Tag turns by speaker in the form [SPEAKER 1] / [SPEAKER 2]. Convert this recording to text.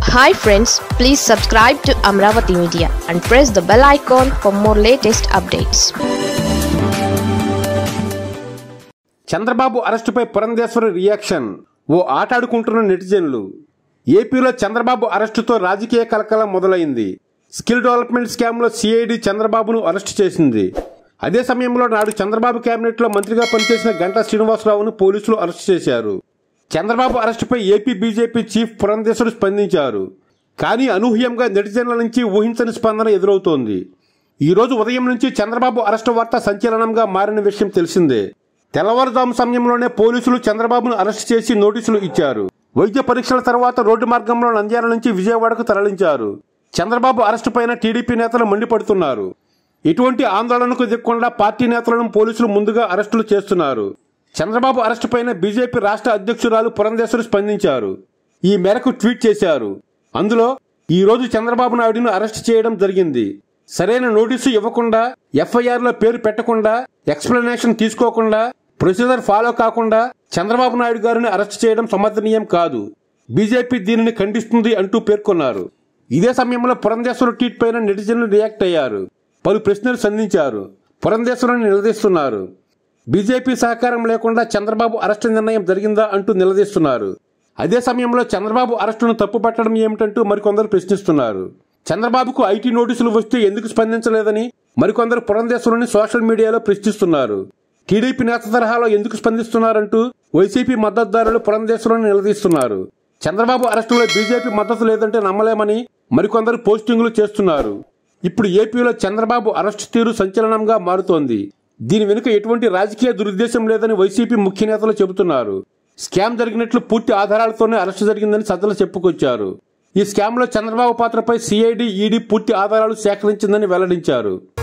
[SPEAKER 1] hi friends please subscribe to Amaravati media and press the bell icon for more latest updates
[SPEAKER 2] Chandrababu అరెస్టుపై Purandeswari reaction ఓ ఆటాడుకుంటున్న నెటిజన్లు ఏపీలో చంద్రబాబు అరెస్టుతో రాజకీయ కలకలం మొదలైంది స్కిల్ డెవలప్మెంట్ స్కామ్లో సిఐడి చంద్రబాబును అరెస్టు చేసింది అదే సమయంలో నాడు చంద్రబాబు కేబినెట్లో మంత్రిగా పనిచేసిన గంటా శ్రీనివాసరావును పోలీసులు అరెస్టు చేశారు చంద్రబాబు అరెస్టుపై ఏపీ బీజేపీ చీఫ్ పురంధేశ్వరి స్పందించారు కానీ అనూహ్యంగా నెటిజన్ల నుంచి ఊహించని స్పందన ఎదురవుతోంది ఈ రోజు ఉదయం నుంచి చంద్రబాబు అరెస్టు వార్త సంచలనంగా మారిన విషయం తెలిసిందే తెల్లవారుజాము సమయంలోనే పోలీసులు చంద్రబాబును అరెస్ట్ చేసి నోటీసులు ఇచ్చారు వైద్య పరీక్షల తర్వాత రోడ్డు మార్గంలో నంద్యాల నుంచి విజయవాడకు తరలించారు చంద్రబాబు అరెస్టు పైన టీడీపీ నేతలు మండిపడుతున్నారు ఇటువంటి ఆందోళనకు దిక్కుండా పార్టీ నేతలను పోలీసులు ముందుగా అరెస్టులు చేస్తున్నారు చంద్రబాబు అరెస్టు పైన బీజేపీ రాష్ట్ర అధ్యక్షురాలు పురంధేశ్వరి స్పందించారు ఈ మేరకు ట్వీట్ చేశారు అందులో ఈ రోజు చంద్రబాబు నాయుడును అరెస్ట్ చేయడం జరిగింది సరైన నోటీసు ఇవ్వకుండా ఎఫ్ఐఆర్ లో పేరు పెట్టకుండా ఎక్స్ప్లెనేషన్ తీసుకోకుండా ప్రొసీజర్ ఫాలో కాకుండా చంద్రబాబు నాయుడు గారిని అరెస్ట్ చేయడం సమర్థనీయం కాదు బీజేపీ దీనిని ఖండిస్తుంది అంటూ పేర్కొన్నారు ఇదే సమయంలో పురంధేశ్వర ట్వీట్ పైన నెటిజన్లు రియాక్ట్ అయ్యారు పలు ప్రశ్నలు సంధించారు పురంధేశ్వరుని నిలదీస్తున్నారు బీజేపీ సహకారం లేకుండా చంద్రబాబు అరెస్టు నిర్ణయం జరిగిందా అంటూ నిలదీస్తున్నారు అదే సమయంలో చంద్రబాబు అరెస్టును తప్పుపట్టడం ఏమిటంటూ మరికొందరు ప్రశ్నిస్తున్నారు చంద్రబాబుకు ఐటీ నోటీసులు వస్తే ఎందుకు స్పందించలేదని మరికొందరు పురంధేశ్వరుని సోషల్ మీడియాలో ప్రశ్నిస్తున్నారు టీడీపీ నేత తరహాలో ఎందుకు స్పందిస్తున్నారంటూ వైసీపీ మద్దతుదారులు పురంధేశ్వరుని నిలదీస్తున్నారు చంద్రబాబు అరెస్టులో బీజేపీ మద్దతు లేదంటే నమ్మలేమని మరికొందరు పోస్టింగులు చేస్తున్నారు ఇప్పుడు ఏపీలో చంద్రబాబు అరెస్టు తీరు సంచలనంగా మారుతోంది దీని వెనుక ఎటువంటి రాజకీయ దురుద్దేశం లేదని వైసీపీ ముఖ్య నేతలు చెబుతున్నారు స్కామ్ జరిగినట్లు పూర్తి ఆధారాలతోనే అరెస్టు జరిగిందని సజ్జలు చెప్పుకొచ్చారు ఈ స్కామ్ లో చంద్రబాబు పాత్రపై సిఐడి ఈడీ పూర్తి ఆధారాలు సేకరించిందని వెల్లడించారు